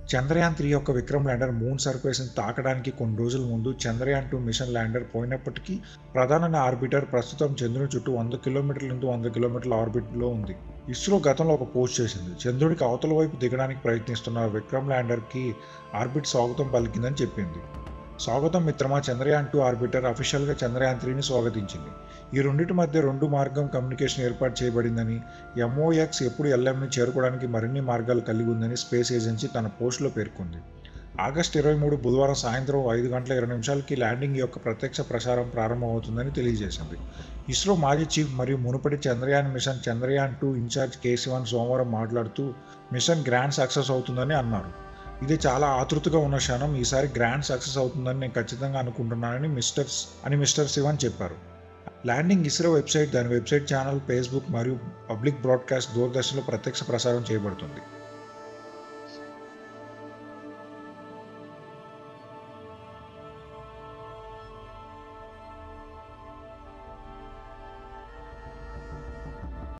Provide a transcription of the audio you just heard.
Chandrayaan three యొక్క Vikram lander moon సర్ఫేస్ని తాకడానికి కొన్ని రోజుల ముందు చంద్రయాన్ టూ మిషన్ ల్యాండర్ పోయినప్పటికీ ప్రధాన ఆర్బిటర్ ప్రస్తుతం చంద్రుని చుట్టూ వంద కిలోమీటర్ల నుండి వంద కిలోమీటర్ల ఆర్బిట్లో ఉంది ఇస్రో గతంలో ఒక పోస్ట్ చేసింది చంద్రుడికి అవతల వైపు దిగడానికి ప్రయత్నిస్తున్న విక్రమ్ ల్యాండర్కి ఆర్బిట్ స్వాగతం పలికిందని చెప్పింది స్వాగతం మిత్రమా చంద్రయాన్ టూ ఆర్బిటర్ అఫీషియల్గా చంద్రయాన్ త్రీని స్వాగతించింది ఈ రెండింటి మధ్య రెండు మార్గం కమ్యూనికేషన్ ఏర్పాటు చేయబడిందని ఎంఓఎక్స్ ఎప్పుడు ఎల్ఎంని చేరుకోవడానికి మరిన్ని మార్గాలు కలిగి ఉందని స్పేస్ ఏజెన్సీ తన పోస్టులో పేర్కొంది ఆగస్టు ఇరవై మూడు బుధవారం సాయంత్రం ఐదు గంటల ఇరవై నిమిషాలకి ల్యాండింగ్ యొక్క ప్రత్యక్ష ప్రసారం ప్రారంభమవుతుందని తెలియజేసింది ఇస్రో మాజీ చీఫ్ మరియు మునుపటి Chandrayaan mission Chandrayaan two in charge K Sivan సోమవారం మాట్లాడుతూ మిషన్ గ్రాండ్ సక్సెస్ అవుతుందని అన్నారు ఇది చాలా ఆతృతగా ఉన్న క్షణం ఈసారి గ్రాండ్ సక్సెస్ అవుతుందని నేను ఖచ్చితంగా అనుకుంటున్నానని మిస్టర్ అని మిస్టర్ శివన్ చెప్పారు ల్యాండింగ్ ఇస్రో వెబ్సైట్ దాని వెబ్సైట్ ఛానల్ ఫేస్బుక్ మరియు పబ్లిక్ బ్రాడ్కాస్ట్ దూరదర్శన్లో ప్రత్యక్ష ప్రసారం చేయబడుతుంది